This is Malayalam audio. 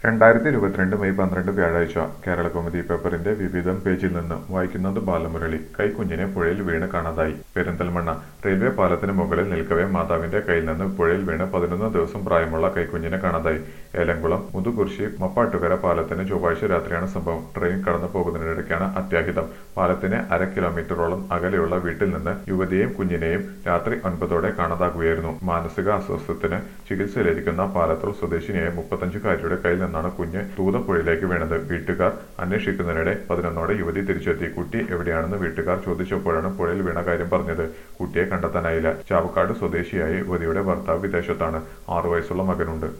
രണ്ടായിരത്തി ഇരുപത്തിരണ്ട് മെയ് പന്ത്രണ്ട് വ്യാഴാഴ്ച കേരളകൗമുദി പേപ്പറിന്റെ വിവിധം പേജിൽ നിന്ന് വായിക്കുന്നത് ബാലമുരളി കൈക്കുഞ്ഞിനെ പുഴയിൽ വീണ് കാണാതായി പെരിന്തൽമണ്ണ റെയിൽവേ പാലത്തിന് മുകളിൽ നിൽക്കവെ മാതാവിന്റെ കയ്യിൽ നിന്ന് പുഴയിൽ വീണ് പതിനൊന്ന് ദിവസം പ്രായമുള്ള കൈക്കുഞ്ഞിനെ കാണാതായി ഏലംകുളം മുതുകുർശി മപ്പാട്ടുകര പാലത്തിന് ചൊവ്വാഴ്ച രാത്രിയാണ് സംഭവം ട്രെയിൻ കടന്നു പോകുന്നതിനിടയ്ക്കാണ് അത്യാഹിതം പാലത്തിന് അര കിലോമീറ്ററോളം അകലെയുള്ള വീട്ടിൽ നിന്ന് യുവതിയെയും കുഞ്ഞിനെയും രാത്രി ഒൻപതോടെ കാണാതാകുകയായിരുന്നു മാനസിക അസ്വസ്ഥത്തിന് ചികിത്സയിലിരിക്കുന്ന പാലത്തൂർ സ്വദേശിനിയായ മുപ്പത്തഞ്ചുകാരിയുടെ കയ്യിൽ നിന്നാണ് കുഞ്ഞ് തൂതപ്പുഴയിലേക്ക് വീണത് വീട്ടുകാർ അന്വേഷിക്കുന്നതിനിടെ പതിനൊന്നോടെ യുവതി തിരിച്ചെത്തി കുട്ടി എവിടെയാണെന്ന് വീട്ടുകാർ ചോദിച്ചപ്പോഴാണ് പുഴയിൽ വീണ കാര്യം പറഞ്ഞത് കുട്ടിയെ കണ്ടെത്താനായില്ല ചാവക്കാട് സ്വദേശിയായ യുവതിയുടെ ഭർത്താവ് വിദേശത്താണ് ആറു വയസ്സുള്ള മകനുണ്ട്